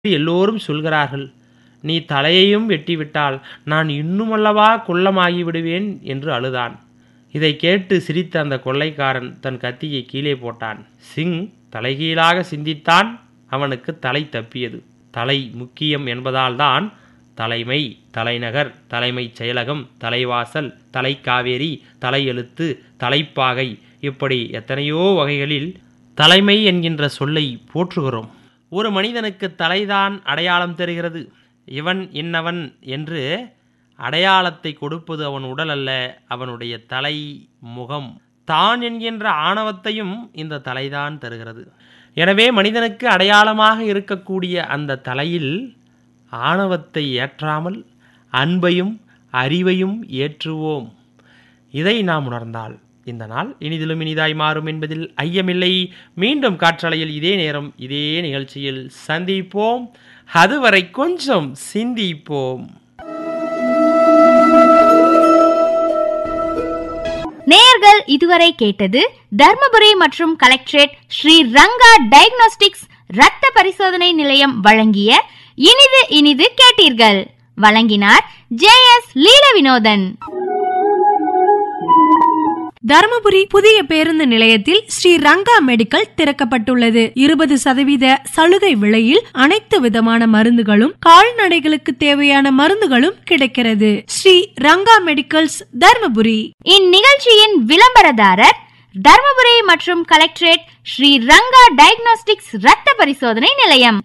எல்லோரும் சொல்கிறார்கள் நீ தலையையும் வெட்டிவிட்டால் நான் இன்னுமல்லவா குள்ளமாகி விடுவேன் என்று அழுதான் இதை கேட்டு சிரித்த அந்த கொள்ளைக்காரன் தன் கத்தியை கீழே போட்டான் சிங் தலைகீழாக சிந்தித்தான் அவனுக்கு தலை தப்பியது தலை முக்கியம் என்பதால்தான் தலைமை தலைநகர் தலைமைச் செயலகம் தலைவாசல் தலைக்காவேரி தலையெழுத்து தலைப்பாகை இப்படி எத்தனையோ வகைகளில் தலைமை என்கின்ற சொல்லை போற்றுகிறோம் ஒரு மனிதனுக்கு தலைதான் அடையாளம் தருகிறது இவன் இன்னவன் என்று அடையாளத்தை கொடுப்பது அவன் உடல் அல்ல அவனுடைய தலை முகம் தான் என்கின்ற ஆணவத்தையும் இந்த தலைதான் தருகிறது எனவே மனிதனுக்கு அடையாளமாக இருக்கக்கூடிய அந்த தலையில் ஆணவத்தை ஏற்றாமல் அன்பையும் அறிவையும் ஏற்றுவோம் இதை நாம் உணர்ந்தால் இந்த நாள் இனிதிலும் இனிதாய் மாறும் என்பதில் ஐயமில்லை மீண்டும் காற்றலையில் இதே நேரம் இதே நிகழ்ச்சியில் சந்திப்போம் அதுவரை கொஞ்சம் சிந்திப்போம் நேயர்கள் இதுவரை கேட்டது தர்மபுரி மற்றும் கலெக்டரேட் ஸ்ரீ ரங்கா டயக்னோஸ்டிக்ஸ் ரத்த பரிசோதனை நிலையம் வழங்கிய இனிது இனிது கேட்டீர்கள் வழங்கினார் ஜே எஸ் லீல வினோதன் தருமபுரி புதிய பேருந்து நிலையத்தில் ஸ்ரீ ரங்கா மெடிக்கல் திறக்கப்பட்டுள்ளது இருபது சதவீத சலுகை விலையில் அனைத்து விதமான மருந்துகளும் கால்நடைகளுக்கு தேவையான மருந்துகளும் கிடைக்கிறது ஸ்ரீ ரங்கா மெடிக்கல்ஸ் தர்மபுரி இந்நிகழ்ச்சியின் விளம்பரதாரர் தர்மபுரி மற்றும் கலெக்டரேட் ஸ்ரீ ரங்கா டயக்னோஸ்டிக்ஸ் ரத்த பரிசோதனை நிலையம்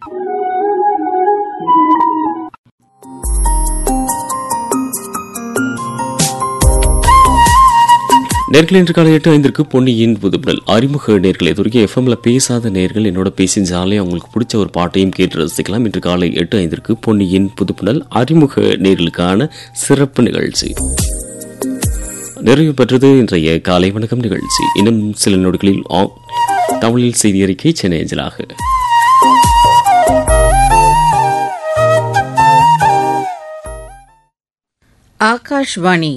நேர்கள் இன்று காலை எட்டு ஐந்திற்கு பொன்னியின் புதுப்புடல் அறிமுக நேர்களை துருக்கி எஃப்எம்ல பேசாத நேர்கள் என்னோட பேசி ஜாலியாக உங்களுக்கு பிடிச்ச ஒரு பாட்டையும் கேட்டு ரசிக்கலாம் இன்று காலை எட்டு ஐந்திற்கு பொன்னியின் புதுப்புடல் அறிமுக நேர்களுக்கான சிறப்பு நிகழ்ச்சி நிறைவு பெற்றது இன்றைய காலை வணக்கம் நிகழ்ச்சி இன்னும் சில நொடிகளில் ஆ- தமிழில் செய்தி அறிக்கை சென்னை அஞ்சலாக ஆகாஷ்வாணி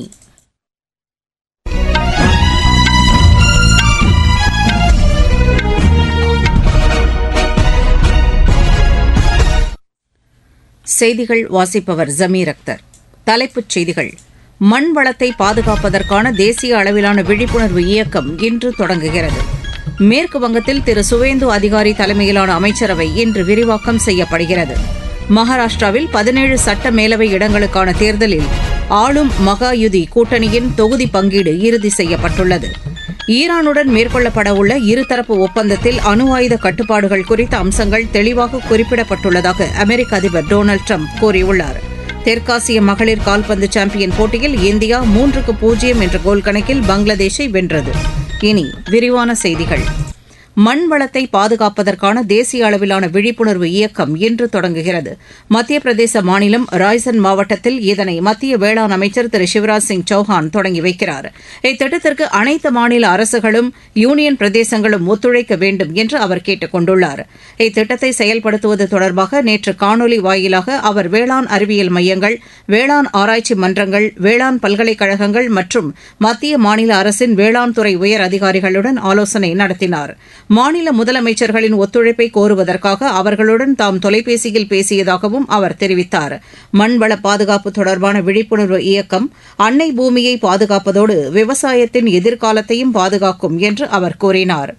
செய்திகள் வாசிப்பவர் ஜமீர் அக்தர் தலைப்புச் செய்திகள் மண் வளத்தை பாதுகாப்பதற்கான தேசிய அளவிலான விழிப்புணர்வு இயக்கம் இன்று தொடங்குகிறது மேற்கு வங்கத்தில் திரு சுவேந்து அதிகாரி தலைமையிலான அமைச்சரவை இன்று விரிவாக்கம் செய்யப்படுகிறது மகாராஷ்டிராவில் பதினேழு சட்ட மேலவை இடங்களுக்கான தேர்தலில் ஆளும் மகாயுதி கூட்டணியின் தொகுதி பங்கீடு இறுதி செய்யப்பட்டுள்ளது ஈரானுடன் மேற்கொள்ளப்பட உள்ள இருதரப்பு ஒப்பந்தத்தில் அணு ஆயுத கட்டுப்பாடுகள் குறித்த அம்சங்கள் தெளிவாக குறிப்பிடப்பட்டுள்ளதாக அமெரிக்க அதிபர் டொனால்டு ட்ரம்ப் கூறியுள்ளார் தெற்காசிய மகளிர் கால்பந்து சாம்பியன் போட்டியில் இந்தியா மூன்றுக்கு பூஜ்ஜியம் என்ற கோல் கணக்கில் பங்களாதேஷை வென்றது இனி விரிவான செய்திகள் மண் வளத்தை பாதுகாப்பதற்கான தேசிய அளவிலான விழிப்புணர்வு இயக்கம் இன்று தொடங்குகிறது மத்திய பிரதேச மாநிலம் ராய்சன் மாவட்டத்தில் இதனை மத்திய வேளாண் அமைச்சர் திரு சிவராஜ் சிங் சௌஹான் தொடங்கி வைக்கிறார் இத்திட்டத்திற்கு அனைத்து மாநில அரசுகளும் யூனியன் பிரதேசங்களும் ஒத்துழைக்க வேண்டும் என்று அவர் கேட்டுக் கொண்டுள்ளார் இத்திட்டத்தை செயல்படுத்துவது தொடர்பாக நேற்று காணொலி வாயிலாக அவர் வேளாண் அறிவியல் மையங்கள் வேளாண் ஆராய்ச்சி மன்றங்கள் வேளாண் பல்கலைக்கழகங்கள் மற்றும் மத்திய மாநில அரசின் வேளாண் துறை உயர் அதிகாரிகளுடன் ஆலோசனை நடத்தினார் மாநில முதலமைச்சர்களின் ஒத்துழைப்பை கோருவதற்காக அவர்களுடன் தாம் தொலைபேசியில் பேசியதாகவும் அவர் தெரிவித்தார் மண்வள பாதுகாப்பு தொடர்பான விழிப்புணர்வு இயக்கம் அன்னை பூமியை பாதுகாப்பதோடு விவசாயத்தின் எதிர்காலத்தையும் பாதுகாக்கும் என்று அவர் கூறினார்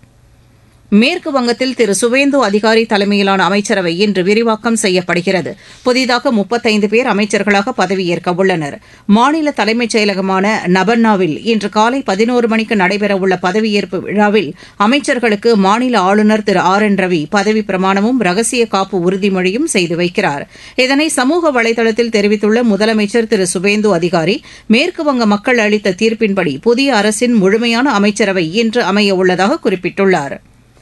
மேற்கு வங்கத்தில் திரு சுவேந்து அதிகாரி தலைமையிலான அமைச்சரவை இன்று விரிவாக்கம் செய்யப்படுகிறது புதிதாக முப்பத்தைந்து பேர் அமைச்சர்களாக பதவியேற்க உள்ளனர் மாநில தலைமைச் செயலகமான நபன்னாவில் இன்று காலை பதினோரு மணிக்கு நடைபெறவுள்ள பதவியேற்பு விழாவில் அமைச்சர்களுக்கு மாநில ஆளுநர் திரு ஆர் என் ரவி பதவி பிரமாணமும் ரகசிய காப்பு உறுதிமொழியும் செய்து வைக்கிறார் இதனை சமூக வலைதளத்தில் தெரிவித்துள்ள முதலமைச்சர் திரு சுவேந்து அதிகாரி மேற்கு வங்க மக்கள் அளித்த தீர்ப்பின்படி புதிய அரசின் முழுமையான அமைச்சரவை இன்று அமைய உள்ளதாக குறிப்பிட்டுள்ளார்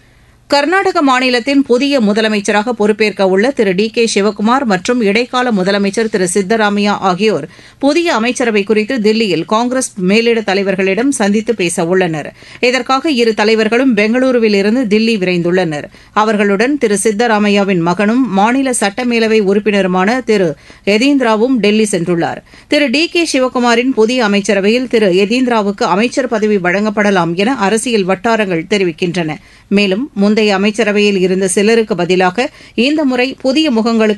கர்நாடக மாநிலத்தின் புதிய முதலமைச்சராக பொறுப்பேற்க உள்ள திரு டி கே சிவக்குமார் மற்றும் இடைக்கால முதலமைச்சர் திரு சித்தராமையா ஆகியோர் புதிய அமைச்சரவை குறித்து தில்லியில் காங்கிரஸ் மேலிட தலைவர்களிடம் சந்தித்து பேச உள்ளனர் இதற்காக இரு தலைவர்களும் பெங்களூருவில் இருந்து தில்லி விரைந்துள்ளனர் அவர்களுடன் திரு சித்தராமையாவின் மகனும் மாநில சட்டமேலவை உறுப்பினருமான திரு யதீந்திராவும் டெல்லி சென்றுள்ளார் திரு டி கே சிவக்குமாரின் புதிய அமைச்சரவையில் திரு யதீந்திராவுக்கு அமைச்சர் பதவி வழங்கப்படலாம் என அரசியல் வட்டாரங்கள் தெரிவிக்கின்றன மேலும் முந்தைய முந்தைய அமைச்சரவையில் இருந்த சிலருக்கு பதிலாக இந்த முறை புதிய முகங்களுக்கு